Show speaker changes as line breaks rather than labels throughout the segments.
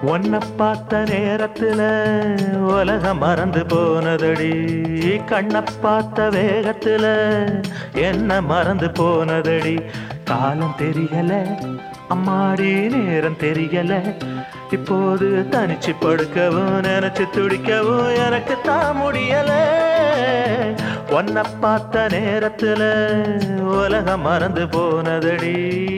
உன்னை பார்த்த நேரத்துல உலகம் மறந்து போனதடி கண்ணை பார்த்த வேகத்துல என்ன மறந்து போனதடி காலம் தெரியல அம்மாடி நேரம் தெரியல இப்போது தனிச்சு படுக்கவும் நினைச்சு துடிக்கவும் எனக்கு தான் முடியல உன்னை பார்த்த நேரத்துல உலகம் மறந்து போனதடி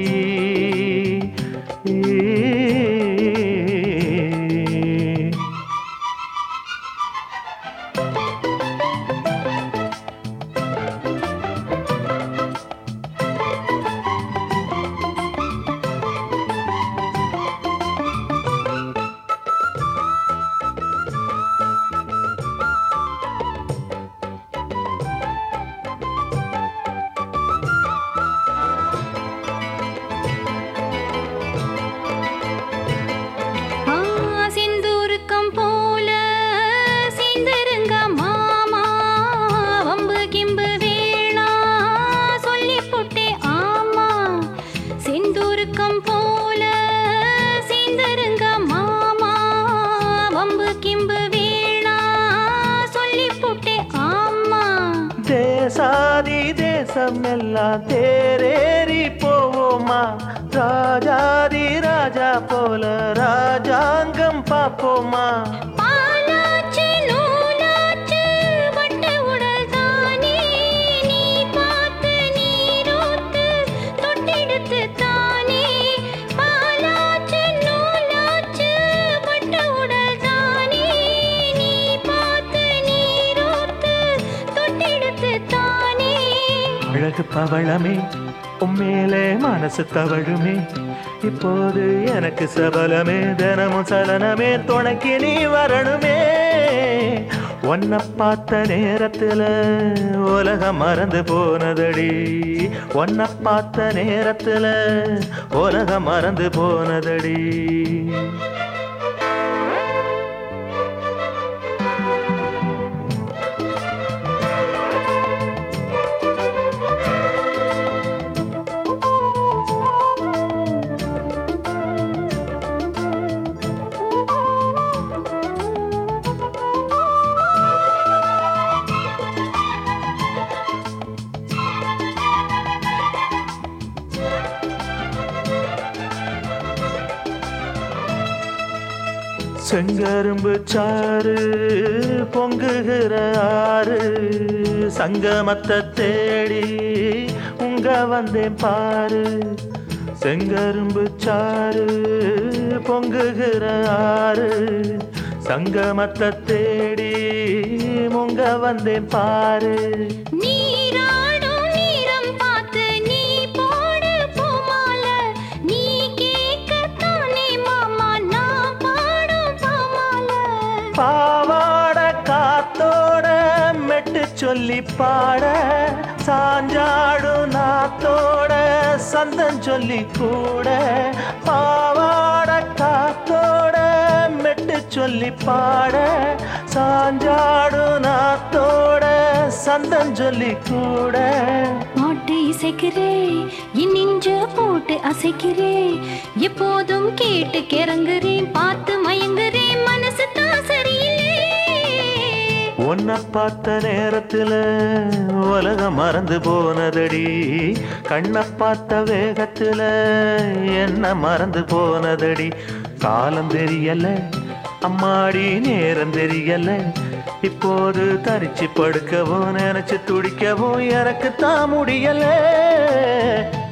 ஆ, செந்தூருக்கம் போல சேர்ந்திருங்க மாமா வம்பு கிம்பு வேணா சொல்லி புட்டே ஆமா செந்தூருக்கம் போல சேர்ந்திருங்க மாமா வம்பு கிம்பு வேணா சொல்லி புட்டே ஆமா
தேசாதி தேசம் எல்லாம் தேரேறி போவோமா ராஜாதி ராஜா போல ராஜாங்கம் பார்ப்போமா
பாலாச்சு நூலாச்சு வட்ட உடல் தானே நீ பார்த்து நீரூத்து தொட்டெடுத்து தானே பாலாச்சு நூலாச்சு வட்ட உடல் தானே நீ பார்த்து நீரூத்து தொட்டெடுத்து தானே
அழகு பவளமே உம்மேலே மனசு தவழுமே இப்போது எனக்கு சபலமே தினமும் சலனமே துணைக்கு நீ வரணுமே உன்னை பார்த்த நேரத்துல உலகம் மறந்து போனதடி உன்னை பார்த்த நேரத்துல உலகம் மறந்து போனதடி செங்கரும்பு சாறு பொங்குகிற ஆறு சங்கமத்தை தேடி உங்க வந்தேன் பாரு செங்கரும்பு சாறு பொங்குகிற ஆறு சங்கமத்தை தேடி உங்க வந்தேன் பாரு
நீராடும் நீரம் பார்த்து நீ போடு பூமால நீ கேட்கத்தானே மாமா நான் பாடும் பாமால
பாவாட காத்தோட மெட்டு சொல்லி பாட சாஞ்சாடும் நாத்தோட சந்தம் சொல்லி கூட பாவாட காத்தோட மெட்டு சொல்லி பாட சாஞ்சாடும் நாத்தோட சந்தம் சொல்லி கூட
மாட்டு இசைக்கிறே என் நெஞ்ச போட்டு அசைக்கிறே எப்போதும் கேட்டு கிறங்குறேன் பார்த்து மயங்குறேன் மனசு தான் சரியில்லை
உன்னை பார்த்த நேரத்துல உலகம் மறந்து போனதடி கண்ணை பார்த்த வேகத்துல என்ன மறந்து போனதடி காலம் தெரியல அம்மாடி நேரம் தெரியல இப்போது தரிச்சு படுக்கவும் நினைச்சு துடிக்கவும் எனக்கு தான் முடியல